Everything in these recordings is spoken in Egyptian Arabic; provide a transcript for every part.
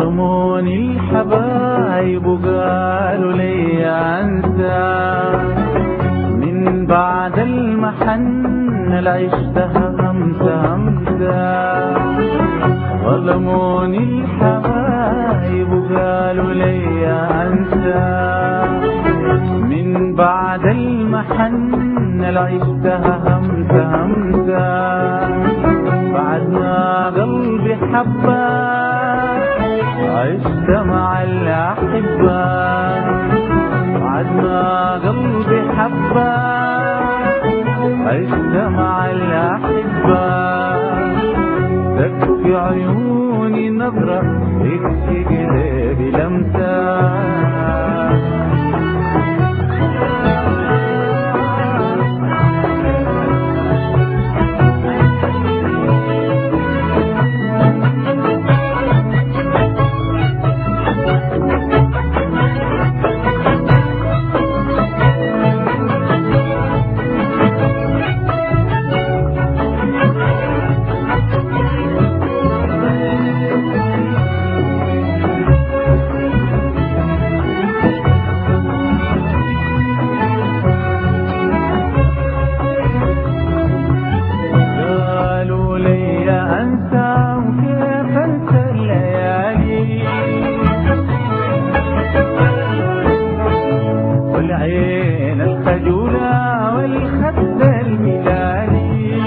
ظلموني الحبايب وقالوا لي انسى من بعد المحن العشتها همسة همسة ظلموني الحبايب وقالوا لي انسى من بعد المحن العشتها همسة همسة بعد ما قلبي حبك عشت مع الأحبة بعد ما قلبي حبك عشت مع الأحبة تكفي عيوني نظرة تكفي قلبي لمسة قالوا لي انسى وكيف انسى الليالي والعين الخجولة والخد الميلاني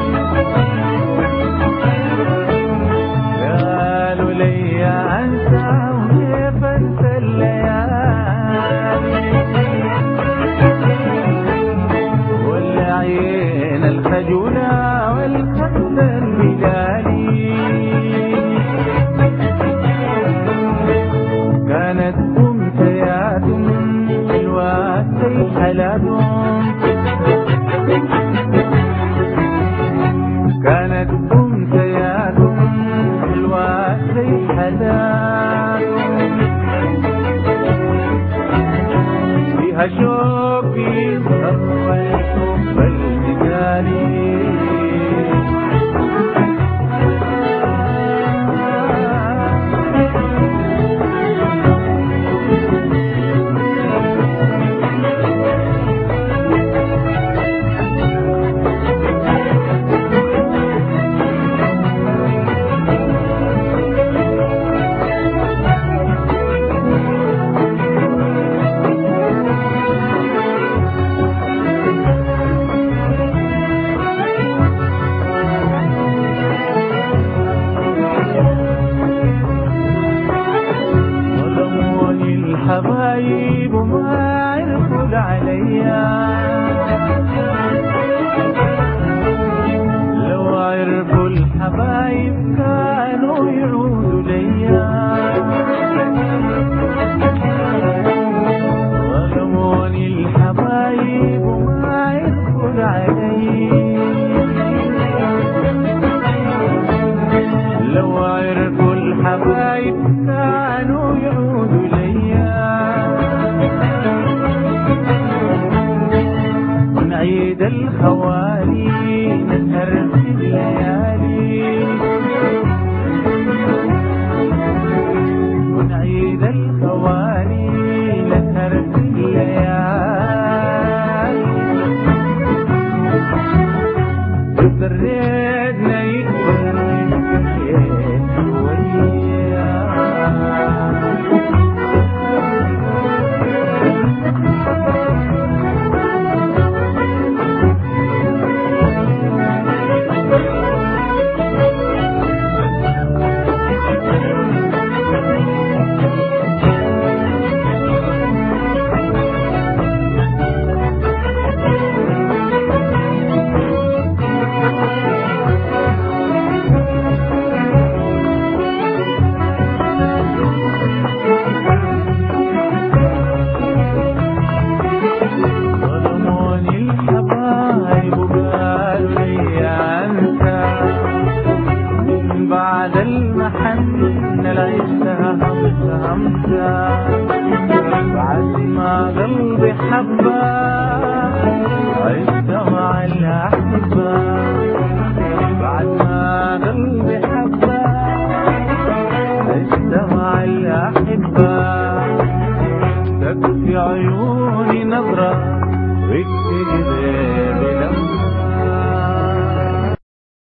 قالوا لي انسى وكيف انسى الليالي والعين الخجولة والخد الملالي كانت أمسيات حلوات زي حلاتهم كانت أمسيات حلوات زي حلاتهم فيها شوق يظهر والحب المثالي ظلموني الحبايب وما عرفوا عليا لو عرفوا الحبايب كانوا يعودوا ليا ظلموني الحبايب وما عرفوا عليا لو عرفوا الحبايب كانوا يعودوا ليا ونعيد الخوالي نسهر في الليالي ونعيد الخوالي نسهر في الليالي اضطريتنا يكبر الكيف شوية ظلموني الحبايب وقالوا لي انسى من بعد المحن العشتها همسة همسة بعد ما قلبي حبة عشت مع الأحبة